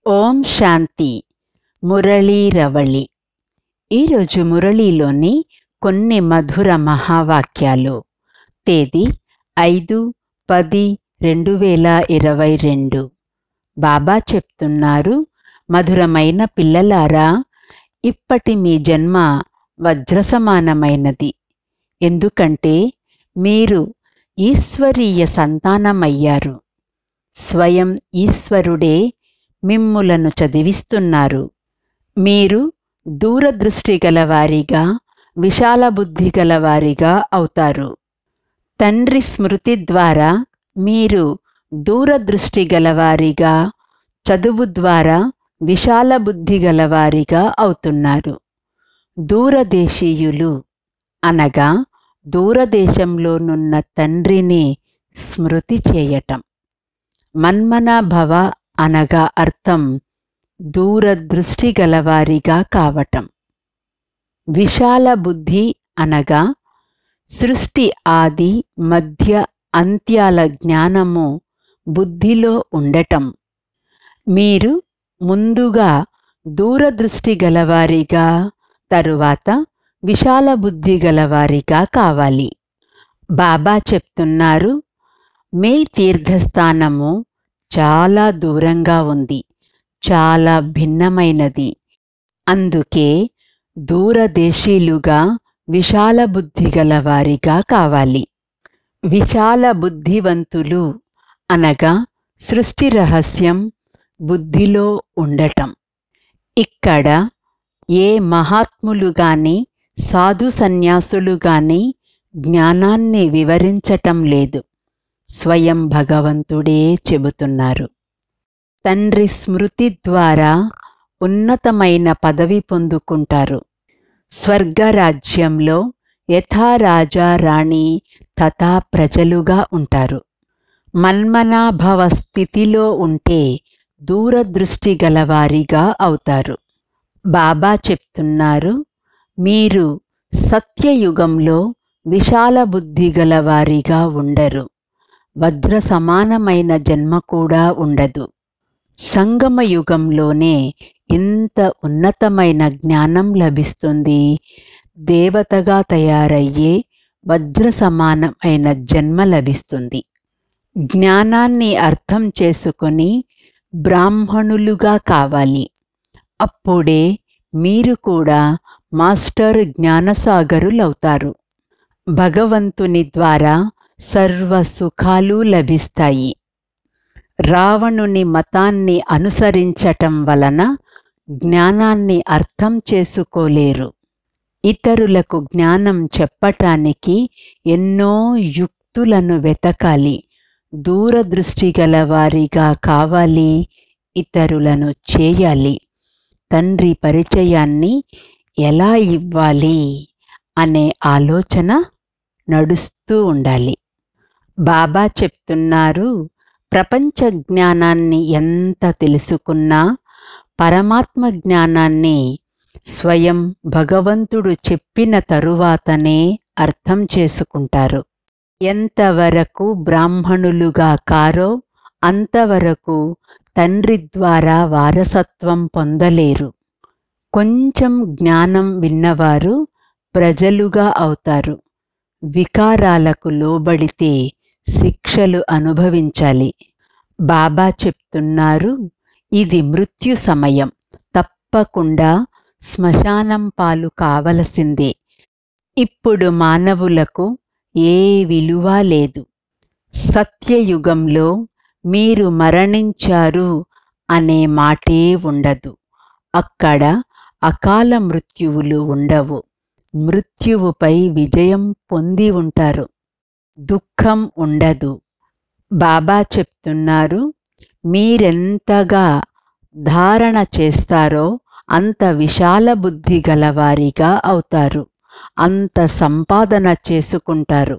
ఓం శాంతి మురళీరవళి ఈరోజు మురళీలోని కొన్ని మధుర మహావాక్యాలు తేదీ ఐదు పది రెండు వేల ఇరవై రెండు బాబా చెప్తున్నారు మధురమైన పిల్లలారా ఇప్పటి మీ జన్మ వజ్రసమానమైనది ఎందుకంటే మీరు ఈశ్వరీయ సంతానమయ్యారు స్వయం ఈశ్వరుడే మిమ్ములను చదివిస్తున్నారు మీరు దూరదృష్టి గలవారిగా విశాల బుద్ధి గలవారిగా అవుతారు తండ్రి స్మృతి ద్వారా మీరు దూరదృష్టి గలవారిగా చదువు ద్వారా విశాల బుద్ధి గలవారిగా అవుతున్నారు దూరదేశీయులు అనగా దూరదేశంలోనున్న తండ్రిని స్మృతి చేయటం మన్మనాభవ అనగా అర్థం దూరదృష్టి గలవారిగా కావటం విశాల బుద్ధి అనగా సృష్టి ఆది మధ్య అంత్యాల జ్ఞానము బుద్ధిలో ఉండటం మీరు ముందుగా దూరదృష్టి గలవారిగా తరువాత విశాల బుద్ధి గలవారిగా కావాలి బాబా చెప్తున్నారు మీ తీర్థస్థానము చాలా దూరంగా ఉంది చాలా భిన్నమైనది అందుకే దూరదేశీలుగా విశాల బుద్ధి గలవారిగా కావాలి విశాల బుద్ధివంతులు అనగా సృష్టి రహస్యం బుద్ధిలో ఉండటం ఇక్కడ ఏ మహాత్ములు గాని సాధు సన్యాసులు గాని జ్ఞానాన్ని వివరించటం లేదు స్వయం భగవంతుడే చెబుతున్నారు తండ్రి స్మృతి ద్వారా ఉన్నతమైన పదవి పొందుకుంటారు స్వర్గరాజ్యంలో యథా రాజా రాణి తథా ప్రజలుగా ఉంటారు మన్మనాభవ స్థితిలో ఉంటే దూరదృష్టి గలవారిగా అవుతారు బాబా చెప్తున్నారు మీరు సత్యయుగంలో విశాల బుద్ధి గలవారిగా ఉండరు వజ్ర సమానమైన జన్మ కూడా ఉండదు సంగమ యుగంలోనే ఇంత ఉన్నతమైన జ్ఞానం లభిస్తుంది దేవతగా తయారయ్యే వజ్ర సమానమైన జన్మ లభిస్తుంది జ్ఞానాన్ని అర్థం చేసుకొని బ్రాహ్మణులుగా కావాలి అప్పుడే మీరు కూడా మాస్టర్ జ్ఞానసాగరులవుతారు భగవంతుని ద్వారా సర్వ సుఖాలు లభిస్తాయి రావణుని మతాన్ని అనుసరించటం వలన జ్ఞానాన్ని అర్థం చేసుకోలేరు ఇతరులకు జ్ఞానం చెప్పటానికి ఎన్నో యుక్తులను వెతకాలి దూరదృష్టి గలవారిగా కావాలి ఇతరులను చేయాలి తండ్రి పరిచయాన్ని ఎలా ఇవ్వాలి అనే ఆలోచన నడుస్తూ ఉండాలి బాబా చెప్తున్నారు ప్రపంచ జ్ఞానాన్ని ఎంత తెలుసుకున్నా పరమాత్మ జ్ఞానాన్ని స్వయం భగవంతుడు చెప్పిన తరువాతనే అర్థం చేసుకుంటారు ఎంతవరకు బ్రాహ్మణులుగా కారో అంతవరకు తండ్రి ద్వారా వారసత్వం పొందలేరు కొంచెం జ్ఞానం విన్నవారు ప్రజలుగా అవుతారు వికారాలకు లోబడితే శిక్షలు అనుభవించాలి బాబా చెప్తున్నారు ఇది మృత్యు సమయం తప్పకుండా శ్మశానం పాలు కావలసిందే ఇప్పుడు మానవులకు ఏ విలువ లేదు సత్యయుగంలో మీరు మరణించారు అనే మాటే ఉండదు అక్కడ అకాల మృత్యువులు ఉండవు మృత్యువుపై విజయం పొంది ఉంటారు దుఃఖం ఉండదు బాబా చెప్తున్నారు మీరెంతగా ధారణ చేస్తారో అంత విశాల బుద్ధి గలవారిగా అవుతారు అంత సంపాదన చేసుకుంటారు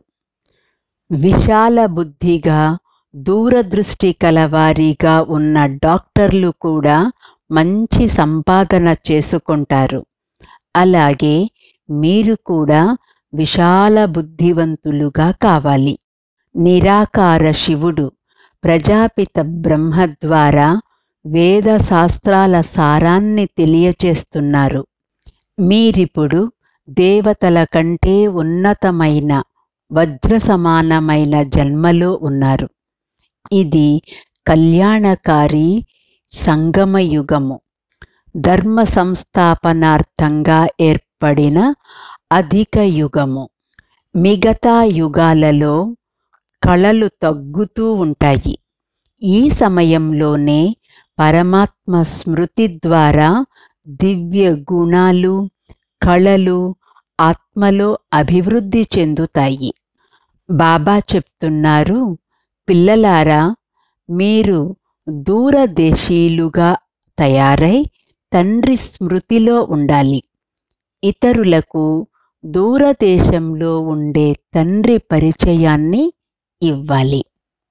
విశాల బుద్ధిగా దూరదృష్టి కలవారిగా ఉన్న డాక్టర్లు కూడా మంచి సంపాదన చేసుకుంటారు అలాగే మీరు కూడా విశాల బుద్ధివంతులుగా కావాలి నిరాకార శివుడు ప్రజాపిత బ్రహ్మ ద్వారా వేద శాస్త్రాల సారాన్ని తెలియచేస్తున్నారు మీరిప్పుడు దేవతల కంటే ఉన్నతమైన వజ్ర సమానమైన జన్మలో ఉన్నారు ఇది కళ్యాణకారి సంగమయుగము ధర్మ సంస్థాపనార్థంగా ఏర్పడిన అధిక యుగము మిగతా యుగాలలో కళలు తగ్గుతూ ఉంటాయి ఈ సమయంలోనే పరమాత్మ స్మృతి ద్వారా దివ్య గుణాలు కళలు ఆత్మలో అభివృద్ధి చెందుతాయి బాబా చెప్తున్నారు పిల్లలారా మీరు దూరదేశీయులుగా తయారై తండ్రి స్మృతిలో ఉండాలి ఇతరులకు దూరదేశంలో ఉండే తండ్రి పరిచయాన్ని ఇవ్వాలి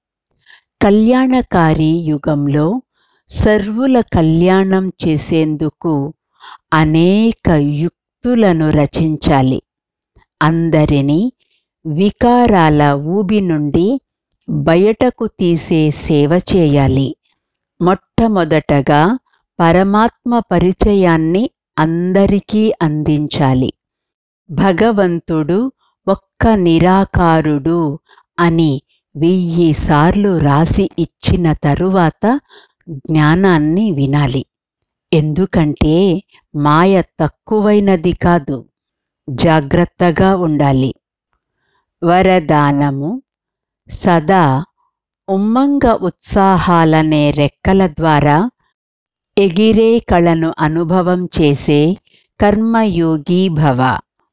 కళ్యాణకారి యుగంలో సర్వుల కళ్యాణం చేసేందుకు అనేక యుక్తులను రచించాలి అందరినీ వికారాల ఊబి నుండి బయటకు తీసే సేవ చేయాలి మొట్టమొదటగా పరమాత్మ పరిచయాన్ని అందరికీ అందించాలి భగవంతుడు ఒక్క నిరాకారుడు అని వెయ్యి సార్లు రాసి ఇచ్చిన తరువాత జ్ఞానాన్ని వినాలి ఎందుకంటే మాయ తక్కువైనది కాదు జాగ్రత్తగా ఉండాలి వరదానము సదా ఉమ్మంగ ఉత్సాహాలనే రెక్కల ద్వారా ఎగిరే కళను అనుభవం చేసే కర్మయోగి భవ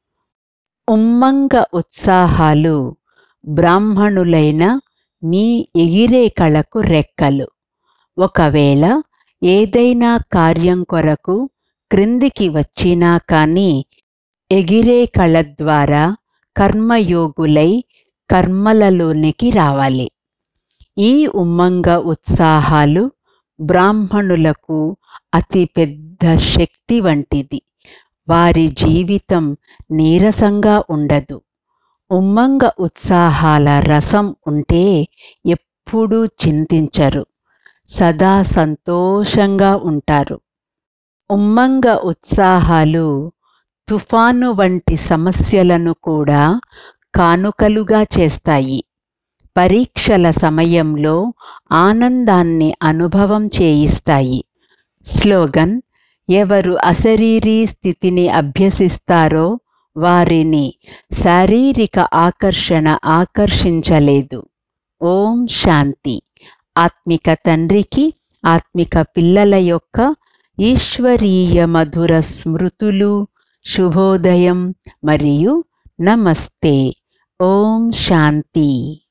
ఉమ్మంగ ఉత్సాహాలు బ్రాహ్మణులైన మీ ఎగిరే కళకు రెక్కలు ఒకవేళ ఏదైనా కార్యం కొరకు క్రిందికి వచ్చినా కానీ ఎగిరే కళ ద్వారా కర్మయోగులై కర్మలలోనికి రావాలి ఈ ఉమ్మంగ ఉత్సాహాలు బ్రాహ్మణులకు అతి పెద్ద శక్తి వంటిది వారి జీవితం నీరసంగా ఉండదు ఉమ్మంగ ఉత్సాహాల రసం ఉంటే ఎప్పుడూ చింతించరు సదా సంతోషంగా ఉంటారు ఉమ్మంగ ఉత్సాహాలు తుఫాను వంటి సమస్యలను కూడా కానుకలుగా చేస్తాయి పరీక్షల సమయంలో ఆనందాన్ని అనుభవం చేయిస్తాయి స్లోగన్ ఎవరు అశరీరీ స్థితిని అభ్యసిస్తారో వారిని శారీరక ఆకర్షణ ఆకర్షించలేదు ఓం శాంతి ఆత్మిక తండ్రికి ఆత్మిక పిల్లల యొక్క ఈశ్వరీయ మధుర స్మృతులు శుభోదయం మరియు నమస్తే ఓం శాంతి